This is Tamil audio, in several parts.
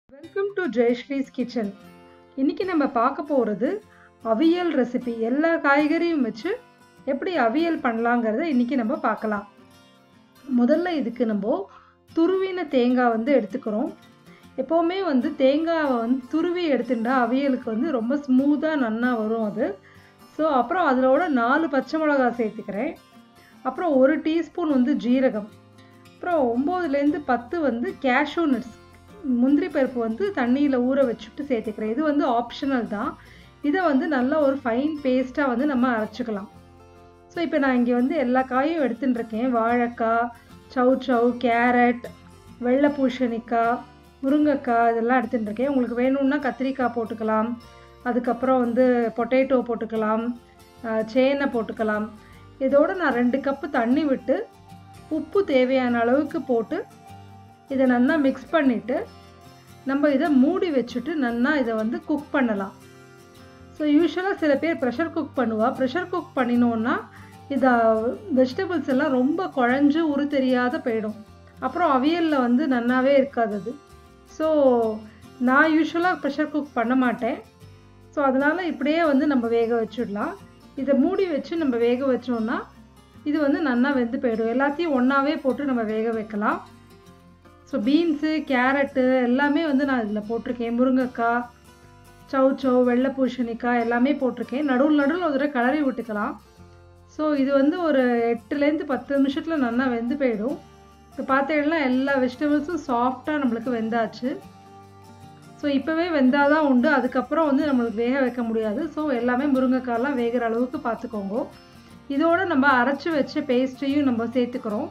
வெல்கம் டு ஜெயஸ்ரீஸ் கிச்சன் இன்னைக்கு நம்ம பார்க்க போகிறது அவியல் ரெசிபி எல்லா காய்கறியும் வச்சு எப்படி அவியல் பண்ணலாங்கிறத இன்னைக்கு நம்ம பார்க்கலாம் முதல்ல இதுக்கு நம்ம துருவின தேங்காய் வந்து எடுத்துக்கிறோம் எப்போவுமே வந்து தேங்காவை வந்து துருவி எடுத்துட்டா அவியலுக்கு வந்து ரொம்ப ஸ்மூத்தாக நன்னா வரும் அது ஸோ அப்புறம் அதிலோட நாலு பச்சை மிளகாய் சேர்த்துக்கிறேன் அப்புறம் ஒரு டீஸ்பூன் வந்து ஜீரகம் அப்புறம் ஒம்போதுலேருந்து பத்து வந்து கேஷ்யூ நட்ஸ் முந்திரி பருப்பு வந்து தண்ணியில் ஊற வச்சுட்டு சேர்த்துக்கிறேன் இது வந்து ஆப்ஷனல் தான் இதை வந்து நல்லா ஒரு ஃபைன் பேஸ்ட்டாக வந்து நம்ம அரைச்சிக்கலாம் ஸோ இப்போ நான் இங்கே வந்து எல்லா காயும் எடுத்துட்டு இருக்கேன் வாழைக்காய் சவு சவு கேரட் வெள்ளை பூசணிக்காய் முருங்கைக்காய் இதெல்லாம் எடுத்துட்டு இருக்கேன் உங்களுக்கு வேணும்னா கத்திரிக்காய் போட்டுக்கலாம் அதுக்கப்புறம் வந்து பொட்டேட்டோ போட்டுக்கலாம் சேனை போட்டுக்கலாம் இதோட நான் ரெண்டு கப்பு தண்ணி விட்டு உப்பு தேவையான அளவுக்கு போட்டு இதை நல்லா மிக்ஸ் பண்ணிவிட்டு நம்ம இதை மூடி வச்சுட்டு நல்லா இதை வந்து குக் பண்ணலாம் ஸோ யூஸ்வலாக சில பேர் ப்ரெஷர் குக் பண்ணுவா ப்ரெஷர் குக் பண்ணினோன்னா இதை வெஜிடபிள்ஸ் எல்லாம் ரொம்ப குழஞ்சு உரு தெரியாத போயிடும் அப்புறம் அவியலில் வந்து நல்லாவே இருக்காது அது ஸோ நான் யூஸ்வலாக ப்ரெஷர் குக் பண்ண மாட்டேன் ஸோ அதனால் இப்படியே வந்து நம்ம வேக வச்சிடலாம் இதை மூடி வச்சு நம்ம வேக வச்சோம்னா இது வந்து நல்லா வெந்து போயிடும் எல்லாத்தையும் ஒன்றாவே போட்டு நம்ம வேக வைக்கலாம் ஸோ பீன்ஸு கேரட்டு எல்லாமே வந்து நான் இதில் போட்டிருக்கேன் முருங்கைக்காய் சவு சவு வெள்ளை பூசணிக்காய் எல்லாமே போட்டிருக்கேன் நடுவில் நடுவில் ஒரு தடவை கிளறி விட்டுக்கலாம் ஸோ இது வந்து ஒரு எட்டுலேருந்து பத்து நிமிஷத்தில் நல்லா வெந்து போயிடும் இப்போ பார்த்தீங்கன்னா எல்லா வெஜிடபிள்ஸும் சாஃப்டாக நம்மளுக்கு வெந்தாச்சு ஸோ இப்போவே வெந்தால் தான் உண்டு அதுக்கப்புறம் வந்து நம்மளுக்கு வேக வைக்க முடியாது ஸோ எல்லாமே முருங்கைக்காயெல்லாம் வேகிற அளவுக்கு பார்த்துக்கோங்க இதோடு நம்ம அரைச்சி வச்ச பேஸ்ட்டையும் நம்ம சேர்த்துக்கிறோம்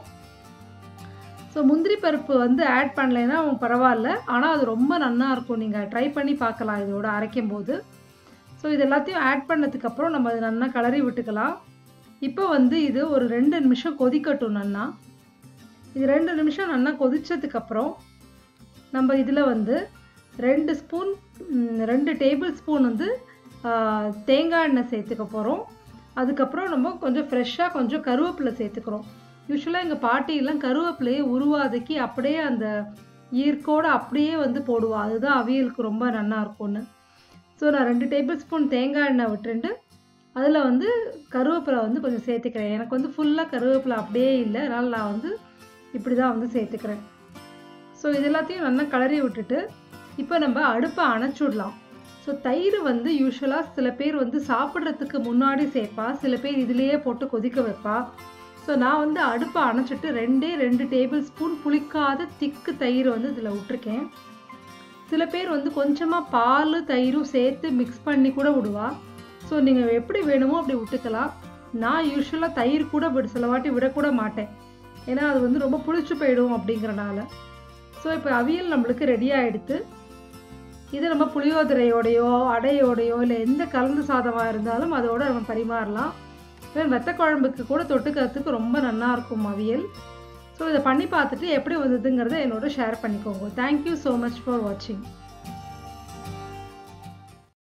ஸோ முந்திரி பருப்பு வந்து ஆட் பண்ணலைன்னா பரவாயில்ல ஆனால் அது ரொம்ப நல்லா இருக்கும் நீங்கள் ட்ரை பண்ணி பார்க்கலாம் இதோட அரைக்கும் போது ஸோ இது எல்லாத்தையும் ஆட் பண்ணதுக்கப்புறம் நம்ம அது நல்லா கிளறி விட்டுக்கலாம் இப்போ வந்து இது ஒரு ரெண்டு நிமிஷம் கொதிக்கட்டும் நல்லா இது ரெண்டு நிமிஷம் நல்லா கொதிச்சதுக்கப்புறம் நம்ம இதில் வந்து ரெண்டு ஸ்பூன் ரெண்டு டேபிள் ஸ்பூன் வந்து தேங்காய் எண்ணெய் சேர்த்துக்க போகிறோம் அதுக்கப்புறம் நம்ம கொஞ்சம் ஃப்ரெஷ்ஷாக கொஞ்சம் கருவேப்பிலை சேர்த்துக்கிறோம் யூஸ்வலாக எங்கள் பாட்டியெல்லாம் கருவேப்பிலையை உருவாதைக்கு அப்படியே அந்த ஈர்க்கோடு அப்படியே வந்து போடுவா அதுதான் அவியலுக்கு ரொம்ப நல்லா இருக்கும்னு ஸோ நான் ரெண்டு டேபிள் ஸ்பூன் தேங்காய் எண்ணெய் விட்டுண்டு அதில் வந்து கருவேப்பிலை வந்து கொஞ்சம் சேர்த்துக்கிறேன் எனக்கு வந்து ஃபுல்லாக கருவேப்பிலை அப்படியே இல்லை அதனால் நான் வந்து இப்படி தான் வந்து சேர்த்துக்கிறேன் ஸோ இது எல்லாத்தையும் நல்லா கிளறி விட்டுட்டு இப்போ நம்ம அடுப்பை அணைச்சுடலாம் ஸோ தயிர் வந்து யூஸ்வலாக சில பேர் வந்து சாப்பிட்றதுக்கு முன்னாடி சேர்ப்பா சில பேர் இதுலேயே போட்டு கொதிக்க வைப்பா ஸோ நான் வந்து அடுப்பை அணைச்சிட்டு ரெண்டே ரெண்டு டேபிள் ஸ்பூன் புளிக்காத திக்கு தயிர் வந்து இதில் விட்டுருக்கேன் சில பேர் வந்து கொஞ்சமாக பால் தயிரும் சேர்த்து மிக்ஸ் பண்ணி கூட விடுவா ஸோ நீங்கள் எப்படி வேணுமோ அப்படி விட்டுக்கலாம் நான் யூஸ்வலாக தயிர் கூட விட சில வாட்டி விடக்கூட மாட்டேன் ஏன்னா அது வந்து ரொம்ப புளிச்சு போயிடும் அப்படிங்கிறனால ஸோ இப்போ அவியல் நம்மளுக்கு ரெடி ஆகிடுது இது நம்ம புளியோதரையோடையோ அடையோடையோ இல்லை எந்த கலந்து சாதமாக இருந்தாலும் அதோட நம்ம பரிமாறலாம் வெத்த குழம்புக்கு கூட தொட்டுக்கிறதுக்கு ரொம்ப நல்லா இருக்கும் அவியல் ஸோ இதை பண்ணி பார்த்துட்டு எப்படி வந்ததுங்கிறத என்னோட ஷேர் பண்ணிக்கோங்க தேங்க்யூ ஸோ மச் ஃபார் வாட்சிங்